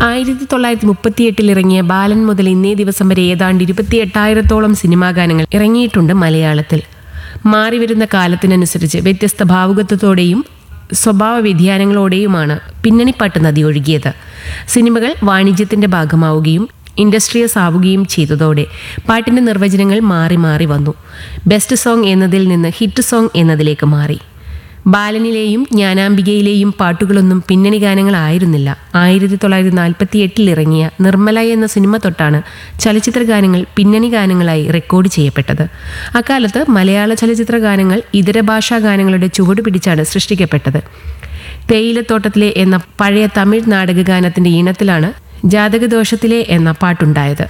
ആയിരത്തി തൊള്ളായിരത്തി മുപ്പത്തിയെട്ടിൽ ഇറങ്ങിയ ബാലൻ മുതൽ ഇന്നേ ദിവസം വരെ ഏതാണ്ട് ഇരുപത്തി എട്ടായിരത്തോളം സിനിമാ ഗാനങ്ങൾ ഇറങ്ങിയിട്ടുണ്ട് മലയാളത്തിൽ മാറിവരുന്ന കാലത്തിനനുസരിച്ച് വ്യത്യസ്ത ഭാവുകത്വത്തോടെയും സ്വഭാവ വ്യതിയാനങ്ങളോടെയുമാണ് പിന്നണിപ്പാട്ട് നദി ഒഴുകിയത് സിനിമകൾ വാണിജ്യത്തിന്റെ ഭാഗമാവുകയും ഇൻഡസ്ട്രിയസ് ആവുകയും ചെയ്തതോടെ പാട്ടിന്റെ നിർവചനങ്ങൾ മാറി മാറി വന്നു ബെസ്റ്റ് സോങ് എന്നതിൽ നിന്ന് ഹിറ്റ് സോങ് എന്നതിലേക്ക് മാറി ബാലനിലെയും ജ്ഞാനാംബികയിലെയും പാട്ടുകളൊന്നും പിന്നണി ഗാനങ്ങളായിരുന്നില്ല ആയിരത്തി തൊള്ളായിരത്തി നാൽപ്പത്തി എട്ടിൽ ഇറങ്ങിയ നിർമ്മല എന്ന സിനിമ തൊട്ടാണ് ചലച്ചിത്ര ഗാനങ്ങൾ പിന്നണി ഗാനങ്ങളായി റെക്കോർഡ് ചെയ്യപ്പെട്ടത് അക്കാലത്ത് മലയാള ചലച്ചിത്ര ഗാനങ്ങൾ ഇതര ഭാഷാ ഗാനങ്ങളുടെ ചുവട് പിടിച്ചാണ് സൃഷ്ടിക്കപ്പെട്ടത് തേയിലത്തോട്ടത്തിലെ എന്ന പഴയ തമിഴ് നാടക ഗാനത്തിന്റെ ഈണത്തിലാണ് ജാതകദോഷത്തിലെ എന്ന പാട്ടുണ്ടായത്